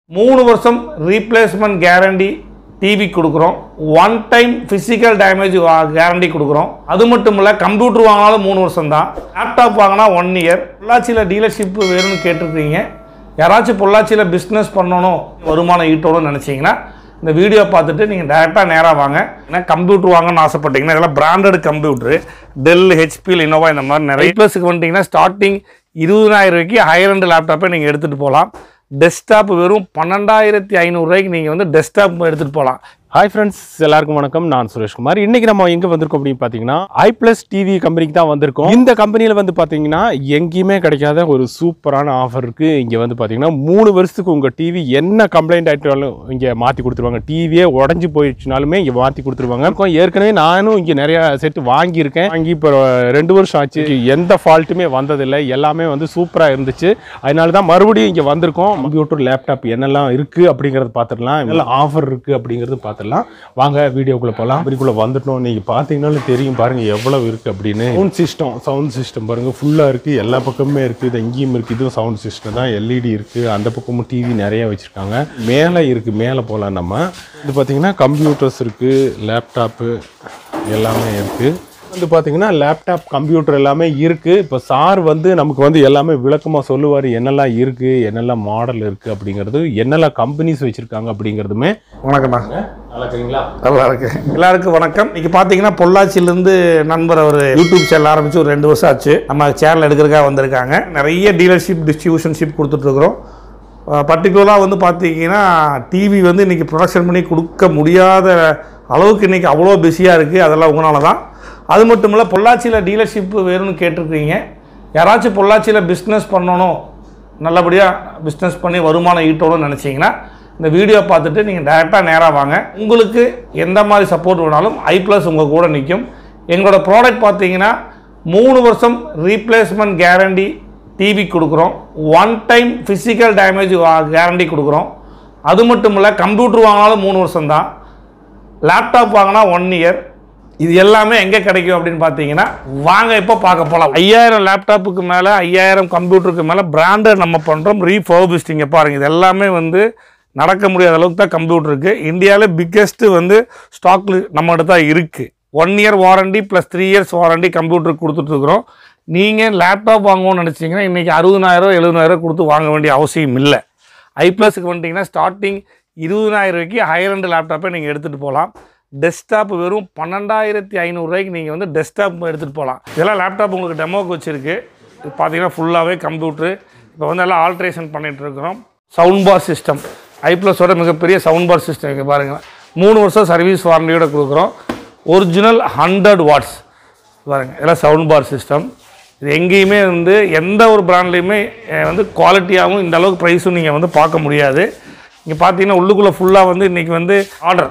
மூணு வருஷம் replacement guarantee TV கொடுக்குறோம் one time physical damage guarantee கொடுக்குறோம் அது மட்டும் இல்லை கம்ப்யூட்டர் வாங்கினாலும் மூணு வருஷம் தான் லேப்டாப் வாங்கினா ஒன் இயர் பொள்ளாச்சியில் டீலர்ஷிப் வேணும்னு கேட்டிருக்கீங்க யாராச்சும் பொள்ளாச்சியில் பிஸ்னஸ் பண்ணணும் வருமானம் ஈட்டணும்னு நினச்சிங்கன்னா இந்த வீடியோ பார்த்துட்டு நீங்கள் டேரெக்டாக நேராக வாங்க ஏன்னா கம்ப்யூட்டர் வாங்கணும்னு ஆசைப்பட்டீங்கன்னா இதெல்லாம் branded computer Dell HP Lenovo இந்த மாதிரி நிறைய ப்ளஸுக்கு வந்துட்டிங்கன்னா ஸ்டார்டிங் இருபதாயிரம் ரூபாய்க்கு ஹையர் அண்ட் லேப்டாப்பை நீங்கள் எடுத்துகிட்டு போகலாம் டெஸ்க்டாப் வெறும் பன்னெண்டாயிரத்தி ஐநூறுரூவாய்க்கு நீங்கள் வந்து டெஸ்க்டாப் எடுத்துகிட்டு போகலாம் ஹாய் ஃப்ரெண்ட்ஸ் எல்லாருக்கும் வணக்கம் நான் சுரேஷ்குமார் இன்னைக்கு நம்ம எங்க வந்திருக்கோம் அப்படின்னு பார்த்தீங்கன்னா ஐ பிளஸ் டிவி கம்பெனிக்கு தான் வந்திருக்கோம் இந்த கம்பெனியில் வந்து பார்த்தீங்கன்னா எங்கேயுமே கிடைக்காத ஒரு சூப்பரான ஆஃபர் இருக்கு இங்க வந்து பார்த்தீங்கன்னா மூணு வருஷத்துக்கு உங்க டிவி என்ன கம்ப்ளைண்ட் ஆயிட்டாலும் இங்க மாத்தி கொடுத்துருவாங்க டிவியே உடஞ்சி போயிடுச்சுனாலுமே இங்க மாத்தி கொடுத்துருவாங்க இப்போ ஏற்கனவே நானும் இங்க நிறைய செட் வாங்கியிருக்கேன் வாங்கி இப்போ ரெண்டு வருஷம் ஆச்சு எந்த ஃபால்ட்டுமே வந்ததில்லை எல்லாமே வந்து சூப்பராக இருந்துச்சு அதனால தான் மறுபடியும் இங்கே வந்திருக்கோம் கம்ப்யூட்டர் லேப்டாப் என்னெல்லாம் இருக்கு அப்படிங்கறத பார்த்துடலாம் என்னெல்லாம் ஆஃபர் இருக்கு அப்படிங்கிறது பார்த்துடலாம் வாங்க வீடியோக்குள்ள போகலாம் வீடியோக்குள்ள வந்துட்டோம் நீங்க பார்த்தீங்கன்னாலும் தெரியும் பாருங்க எவ்வளவு இருக்கு அப்படின்னு சவுண்ட் சிஸ்டம் சவுண்ட் சிஸ்டம் பாருங்க ஃபுல்லா இருக்கு எல்லா பக்கமுமே இருக்கு இது எங்கேயும் இருக்கு இதுவும் சவுண்ட் சிஸ்டம் தான் எல்இடி இருக்கு அந்த பக்கமும் டிவி நிறைய வச்சிருக்காங்க மேலே இருக்கு மேலே போகலாம் நம்ம இது பார்த்தீங்கன்னா கம்ப்யூட்டர்ஸ் இருக்கு லேப்டாப்பு எல்லாமே இருக்கு வந்து பார்த்தீங்கன்னா லேப்டாப் கம்ப்யூட்டர் எல்லாமே இருக்குது இப்போ சார் வந்து நமக்கு வந்து எல்லாமே விளக்கமாக சொல்லுவார் என்னெல்லாம் இருக்குது என்னெல்லாம் மாடல் இருக்குது அப்படிங்கிறது என்னெல்லாம் கம்பெனிஸ் வச்சுருக்காங்க அப்படிங்கிறதுமே வணக்கம்ண்ணா நல்லா இருக்கீங்களா நல்லா இருக்கு எல்லாருக்கும் வணக்கம் இன்னைக்கு பார்த்தீங்கன்னா பொள்ளாச்சியிலேருந்து நண்பர் அவர் யூடியூப் சேனல் ஆரம்பிச்சு ஒரு ரெண்டு வருஷம் ஆச்சு நம்ம சேனல் எடுக்கிறதுக்காக வந்திருக்காங்க நிறைய டீலர்ஷிப் டிஸ்ட்ரிபியூஷன்ஷிப் கொடுத்துட்ருக்குறோம் பர்டிகுலராக வந்து பார்த்தீங்கன்னா டிவி வந்து இன்றைக்கி ப்ரொடக்ஷன் பண்ணி கொடுக்க முடியாத அளவுக்கு இன்றைக்கி அவ்வளோ பிஸியாக இருக்குது அதெல்லாம் உங்களால தான் அது மட்டும் இல்லை பொள்ளாச்சியில் டீலர்ஷிப் வேணும்னு கேட்டிருக்கீங்க யாராச்சும் பொள்ளாச்சியில் பிஸ்னஸ் பண்ணணும் நல்லபடியாக பிஸ்னஸ் பண்ணி வருமானம் ஈட்டணும்னு நினச்சிங்கன்னா இந்த வீடியோ பார்த்துட்டு நீங்கள் டேரெக்டாக நேராக வாங்க உங்களுக்கு எந்த மாதிரி சப்போர்ட் வேணாலும் ஐ ப்ளஸ் உங்கள் கூட நிற்கும் எங்களோட ப்ராடக்ட் பார்த்தீங்கன்னா மூணு வருஷம் ரீப்ளேஸ்மெண்ட் கேரண்டி டிவி கொடுக்குறோம் one time physical damage guarantee கொடுக்குறோம் அது மட்டும் இல்லை கம்ப்யூட்டர் வாங்கினாலும் மூணு வருஷம் தான் லேப்டாப் வாங்கினா ஒன் இயர் இது எல்லாமே எங்கே கிடைக்கும் அப்படின்னு பார்த்தீங்கன்னா வாங்க இப்போ பார்க்க போகலாம் ஐயாயிரம் லேப்டாப்புக்கு மேலே ஐயாயிரம் கம்ப்யூட்டருக்கு மேலே பிராண்டட் நம்ம பண்ணுறோம் ரீஃபர்பிஸ்டிங்க பாருங்கள் இது எல்லாமே வந்து நடக்க முடியாத அளவுக்கு தான் கம்ப்யூட்டர் இருக்குது இந்தியாவில் பிக்கெஸ்ட்டு வந்து ஸ்டாக்ல நம்மகிட்ட தான் இருக்குது one year warranty plus three years warranty கம்ப்யூட்டருக்கு கொடுத்துட்ருக்குறோம் நீங்கள் லேப்டாப் வாங்கணும்னு நினச்சிங்கன்னா இன்றைக்கி அறுபதாயிரம் எழுபதாயிரம் கொடுத்து வாங்க வேண்டிய அவசியம் இல்லை ஐ ப்ளஸுக்கு வந்துட்டிங்கன்னா ஸ்டார்டிங் இருபதாயிரம் ரூபாய்க்கு ஹையர் அண்ட் லேப்டாப்பை நீங்கள் எடுத்துகிட்டு போகலாம் டெஸ்க்டாப் வெறும் பன்னெண்டாயிரத்தி ஐநூறுரூவாய்க்கு நீங்கள் வந்து டெஸ்க்டாப் எடுத்துகிட்டு போகலாம் இதெல்லாம் லேப்டாப் உங்களுக்கு டெமோக்கு வச்சுருக்கு இது பார்த்தீங்கன்னா ஃபுல்லாகவே கம்ப்யூட்ரு இப்போ வந்து எல்லாம் ஆல்ட்ரேஷன் பண்ணிகிட்டு இருக்கிறோம் சவுண்ட் பார் சிஸ்டம் ஐ ப்ளஸோட மிகப்பெரிய சவுண்ட் பார் சிஸ்டம் இங்கே பாருங்கள் மூணு வருஷம் சர்வீஸ் வாரண்டியோட கொடுக்குறோம் ஒரிஜினல் ஹண்ட்ரட் வாட்ஸ் பாருங்க இதெல்லாம் சவுண்ட் பார் சிஸ்டம் இது எங்கேயுமே வந்து எந்த ஒரு பிராண்ட்லேயுமே வந்து குவாலிட்டியாகவும் இந்த அளவுக்கு ப்ரைஸும் நீங்கள் வந்து பார்க்க முடியாது இங்கே பார்த்தீங்கன்னா உள்ளுக்குள்ளே ஃபுல்லாக வந்து இன்றைக்கி வந்து ஆர்டர்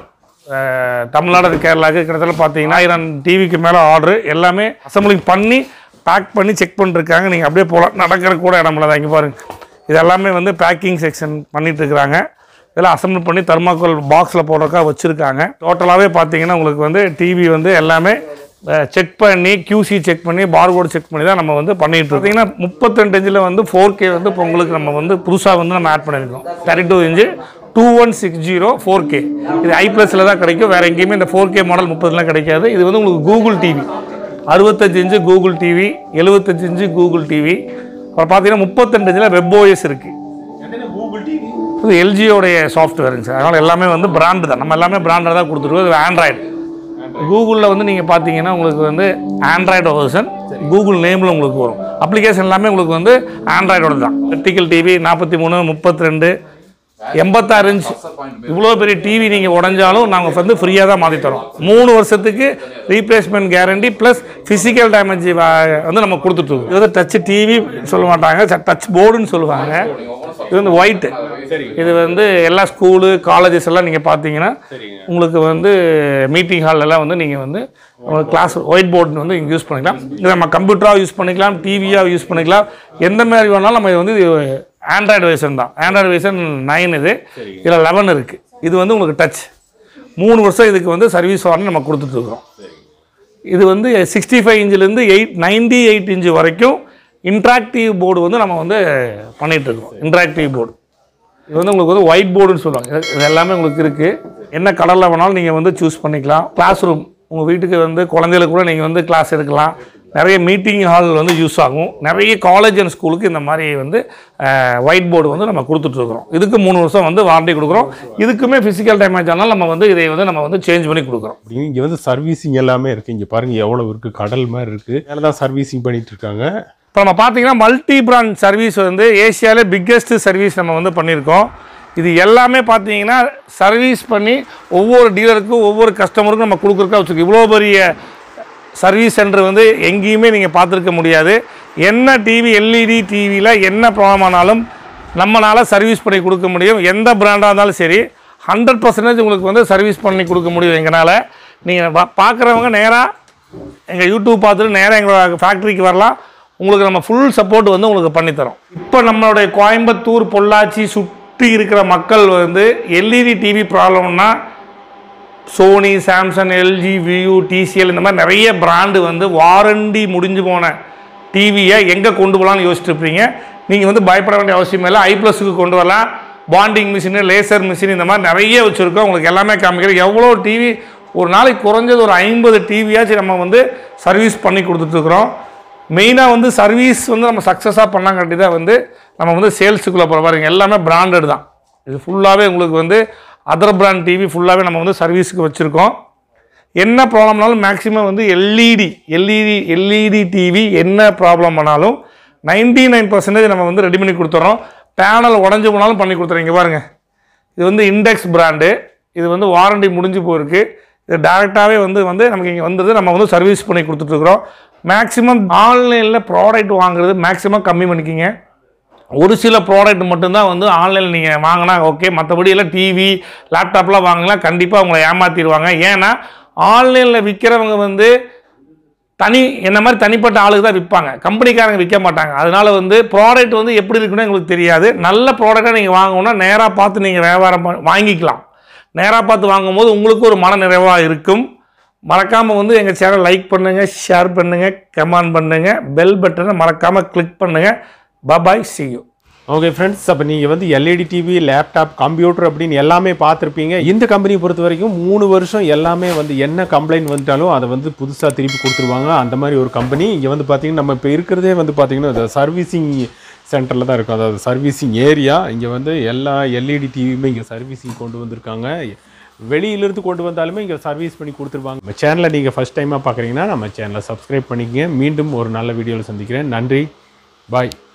தமிழ்நாடு கேரளாவுக்கு கிட்டத்தட்ட பார்த்தீங்கன்னா ஆயிரம் டிவிக்கு மேலே ஆர்டர் எல்லாமே அசம்பிளிங் பண்ணி பேக் பண்ணி செக் பண்ணிருக்காங்க நீங்கள் அப்படியே போகலாம் நடக்கிற கூட இடம் இல்லை இங்கே பாருங்கள் இது எல்லாமே வந்து பேக்கிங் செக்ஷன் பண்ணிட்டு இருக்கிறாங்க இதெல்லாம் அசம்பிள் பண்ணி தர்மாக்கோல் பாக்ஸில் போடுறக்கா வச்சுருக்காங்க டோட்டலாகவே பார்த்தீங்கன்னா உங்களுக்கு வந்து டிவி வந்து எல்லாமே செக் பண்ணி QC செக் பண்ணி பார்கோடு செக் பண்ணி தான் நம்ம வந்து பண்ணிட்டு இருக்கோம் பார்த்தீங்கன்னா முப்பத்தெண்டு இன்ச்சில் வந்து ஃபோர் கே வந்து இப்போ உங்களுக்கு நம்ம வந்து புதுசாக வந்து நம்ம ஆட் பண்ணியிருக்கோம் thirty two inch two one six zero four K இது ஐ ப்ளஸில் தான் கிடைக்கும் வேறு எங்கேயுமே இந்த ஃபோர் கே மாடல் முப்பதுலாம் கிடைக்காது இது வந்து உங்களுக்கு கூகுள் டிவி அறுபத்தஞ்சு இன்ச்சு கூகுள் டிவி எழுபத்தஞ்சு இன்ச்சு கூகுள் டிவி அப்புறம் பார்த்தீங்கன்னா முப்பத்தெண்டு இன்ச்சில் வெப் ஓஎஸ் இருக்குது இது எல்ஜியோடைய சாஃப்ட்வேருங்க சார் அதனால் எல்லாமே வந்து பிராண்டு தான் நம்ம எல்லாமே பிராண்டட் தான் கொடுத்துருக்கோம் இது ஆண்ட்ராய்டு கூகுளில் வந்து நீங்கள் பார்த்தீங்கன்னா உங்களுக்கு வந்து ஆண்ட்ராய்டு வெர்ஷன் கூகுள் நேமில் உங்களுக்கு வரும் அப்ளிகேஷன் எல்லாமே உங்களுக்கு வந்து ஆண்ட்ராய்டோட தான் வெர்டிக்கல் டிவி நாற்பத்தி மூணு முப்பத்தி ரெண்டு எண்பத்தாறு இன்ச் இவ்வளோ பெரிய டிவி நீங்கள் உடஞ்சாலும் நாங்கள் வந்து ஃப்ரீயாக தான் மாற்றி தரோம் மூணு வருஷத்துக்கு replacement guarantee plus physical damage வந்து நம்ம கொடுத்துட்ருக்கோம் இது வந்து டச் டிவி சொல்ல மாட்டாங்க டச் போர்டுன்னு சொல்லுவாங்க இது வந்து ஒயிட்டு இது வந்து எல்லா ஸ்கூலு காலேஜஸ் எல்லாம் நீங்கள் பார்த்தீங்கன்னா உங்களுக்கு வந்து மீட்டிங் ஹால்லலாம் வந்து நீங்கள் வந்து கிளாஸ் ஒயிட் போர்டு வந்து இங்கே யூஸ் பண்ணிக்கலாம் இது நம்ம கம்ப்யூட்டராக யூஸ் பண்ணிக்கலாம் டிவியாக யூஸ் பண்ணிக்கலாம் எந்த மாதிரி வேணாலும் நம்ம இது வந்து ஆண்ட்ராய்டு வெர்ஷன் தான் ஆண்ட்ராய்டு வெர்ஷன் நைன் இது இதில் லெவன் இருக்குது இது வந்து உங்களுக்கு டச் மூணு வருஷம் இதுக்கு வந்து சர்வீஸ் வாரண்டி நம்ம கொடுத்துட்ருக்குறோம் இது வந்து சிக்ஸ்டி ஃபைவ் இன்ச்சிலேருந்து எயிட் நைன்டி எயிட் இன்ச்சு வரைக்கும் இன்ட்ராக்டிவ் போர்டு வந்து நம்ம வந்து பண்ணிகிட்டு இருக்கோம் இன்ட்ராக்டிவ் போர்டு இது வந்து உங்களுக்கு வந்து ஒயிட் போர்டுன்னு சொல்லுவாங்க இது- இது எல்லாமே உங்களுக்கு இருக்குது என்ன கலரில் வேணாலும் நீங்கள் வந்து சூஸ் பண்ணிக்கலாம் கிளாஸ் ரூம் உங்கள் வீட்டுக்கு வந்து குழந்தைகளுக்கு கூட நீங்கள் வந்து கிளாஸ் எடுக்கலாம் நிறைய மீட்டிங் ஹால் வந்து யூஸ் ஆகும் நிறைய காலேஜ் அண்ட் ஸ்கூலுக்கு இந்த மாதிரி வந்து ஒயிட் போர்டு வந்து நம்ம கொடுத்துட்ருக்குறோம் இதுக்கு மூணு வருஷம் வந்து வாரண்டி கொடுக்குறோம் இதுக்குமே ஃபிசிக்கல் டேமேஜ் ஆனாலும் நம்ம வந்து இதை வந்து நம்ம வந்து சேஞ்ச் பண்ணி கொடுக்குறோம் அப்படின்னு இங்கே வந்து சர்வீசிங் எல்லாமே இருக்குது இங்கே பாருங்கள் எவ்வளோ இருக்குது கடல் மாதிரி இருக்குது மேலே தான் சர்வீசிங் பண்ணிட்டு இருக்காங்க இப்போ நம்ம பார்த்தீங்கன்னா மல்டி பிராண்ட் சர்வீஸ் வந்து ஏசியாவிலே பிக்கெஸ்ட் சர்வீஸ் நம்ம வந்து பண்ணியிருக்கோம் இது எல்லாமே பார்த்தீங்கன்னா சர்வீஸ் பண்ணி ஒவ்வொரு டீலருக்கும் ஒவ்வொரு கஸ்டமருக்கும் நம்ம கொடுக்குறக்கா வச்சுருக்கோம் இவ்வளோ பெரிய சர்வீஸ் சென்டர் வந்து எங்கேயுமே நீங்கள் பார்த்துருக்க முடியாது என்ன டிவி எல்இடி டிவியில் என்ன ப்ராப்ளம் ஆனாலும் நம்மளால் சர்வீஸ் பண்ணி கொடுக்க முடியும் எந்த பிராண்டாக இருந்தாலும் சரி ஹண்ட்ரட் பர்சன்டேஜ் உங்களுக்கு வந்து சர்வீஸ் பண்ணி கொடுக்க முடியும் எங்களால் நீங்கள் பார்க்குறவங்க நேராக எங்கள் யூடியூப் பார்த்துட்டு நேராக எங்களோட ஃபேக்ட்ரிக்கு வரலாம் உங்களுக்கு நம்ம ஃபுல் சப்போர்ட் வந்து உங்களுக்கு பண்ணித்தரோம் இப்போ நம்மளுடைய கோயம்புத்தூர் பொள்ளாச்சி சுற்றி இருக்கிற மக்கள் வந்து எல்இடி டிவி ப்ராப்ளம்னா Sony Samsung LG Vu TCL இந்த மாதிரி நிறைய பிராண்டு வந்து வாரண்டி முடிஞ்சு போன டிவியை எங்கே கொண்டு போகலான்னு யோசிச்சுட்டு இருப்பீங்க நீங்கள் வந்து பயப்பட வேண்டிய அவசியம் இல்லை ஐ ப்ளஸுக்கு கொண்டு வரலாம் பாண்டிங் மிஷினு லேசர் மிஷின் இந்த மாதிரி நிறைய வச்சுருக்கோம் உங்களுக்கு எல்லாமே காமிக்கிறோம் எவ்வளோ டிவி ஒரு நாளைக்கு குறைஞ்சது ஒரு ஐம்பது டிவியாச்சும் நம்ம வந்து சர்வீஸ் பண்ணி கொடுத்துட்ருக்குறோம் மெயினாக வந்து சர்வீஸ் வந்து நம்ம சக்ஸஸாக பண்ணாங்காட்டி தான் வந்து நம்ம வந்து சேல்ஸுக்குள்ளே போகிற பாருங்க எல்லாமே பிராண்டட் தான் இது ஃபுல்லாகவே உங்களுக்கு வந்து அதர் பிராண்ட் டிவி ஃபுல்லாகவே நம்ம வந்து சர்வீஸுக்கு வச்சுருக்கோம் என்ன ப்ராப்ளம்னாலும் மேக்ஸிமம் வந்து எல்இடி எல்இடி எல்இடி டிவி என்ன ப்ராப்ளம் பண்ணாலும் நைன்டி நைன் பர்சன்டேஜ் நம்ம வந்து ரெடி பண்ணி கொடுத்துறோம் பேனல் உடஞ்சி போனாலும் பண்ணி கொடுத்துறோம் இங்கே பாருங்கள் இது வந்து இண்டெக்ஸ் பிராண்டு இது வந்து வாரண்டி முடிஞ்சு போயிருக்கு இது டேரெக்டாகவே வந்து வந்து நமக்கு இங்கே வந்தது நம்ம வந்து சர்வீஸ் பண்ணி கொடுத்துட்ருக்குறோம் மேக்ஸிமம் ஆன்லைனில் ப்ராடக்ட் வாங்குறது மேக்ஸிமம் கம்மி பண்ணிக்கிங்க ஒரு சில ப்ராடக்ட் மட்டும்தான் வந்து ஆன்லைனில் நீங்கள் வாங்கினா ஓகே மற்றபடி எல்லாம் டிவி லேப்டாப்லாம் வாங்கினா கண்டிப்பாக உங்களை ஏமாற்றிடுவாங்க ஏன்னா ஆன்லைனில் விற்கிறவங்க வந்து தனி என்ன மாதிரி தனிப்பட்ட ஆளுக்கு தான் விற்பாங்க கம்பெனிக்காரங்க விற்க மாட்டாங்க அதனால வந்து ப்ராடக்ட் வந்து எப்படி இருக்குன்னு எங்களுக்கு தெரியாது நல்ல ப்ராடக்டாக நீங்கள் வாங்கணும்னா நேராக பார்த்து நீங்கள் வியாபாரம் பண்- வாங்கிக்கலாம் நேராக பார்த்து வாங்கும்போது உங்களுக்கு ஒரு மன நிறைவாக இருக்கும் மறக்காமல் வந்து எங்கள் சேனல் லைக் பண்ணுங்கள் ஷேர் பண்ணுங்கள் கமெண்ட் பண்ணுங்கள் பெல் பட்டனை மறக்காமல் கிளிக் பண்ணுங்கள் bye bye see you okay friends அப்போ நீங்கள் வந்து எல்இடி டிவி லேப்டாப் கம்ப்யூட்டர் அப்படின்னு எல்லாமே பார்த்துருப்பீங்க இந்த கம்பெனியை பொறுத்த வரைக்கும் மூணு வருஷம் எல்லாமே வந்து என்ன கம்ப்ளைண்ட் வந்துட்டாலும் அதை வந்து புதுசாக திருப்பி கொடுத்துருவாங்க அந்த மாதிரி ஒரு கம்பெனி இங்கே வந்து பார்த்தீங்கன்னா நம்ம இப்போ இருக்கிறதே வந்து பார்த்தீங்கன்னா இந்த சர்வீசிங் சென்டரில் தான் இருக்கும் அதாவது சர்வீசிங் ஏரியா இங்கே வந்து எல்லா எல்இடி டிவியுமே இங்கே சர்வீசிங் கொண்டு வந்திருக்காங்க வெளியிலிருந்து கொண்டு வந்தாலுமே இங்கே சர்வீஸ் பண்ணி கொடுத்துருவாங்க நம்ம சேனலை நீங்கள் ஃபஸ்ட் டைமாக பார்க்குறீங்கன்னா நம்ம சேனலை சப்ஸ்கிரைப் பண்ணிக்கங்க மீண்டும் ஒரு நல்ல வீடியோவில் சந்திக்கிறேன் நன்றி பாய்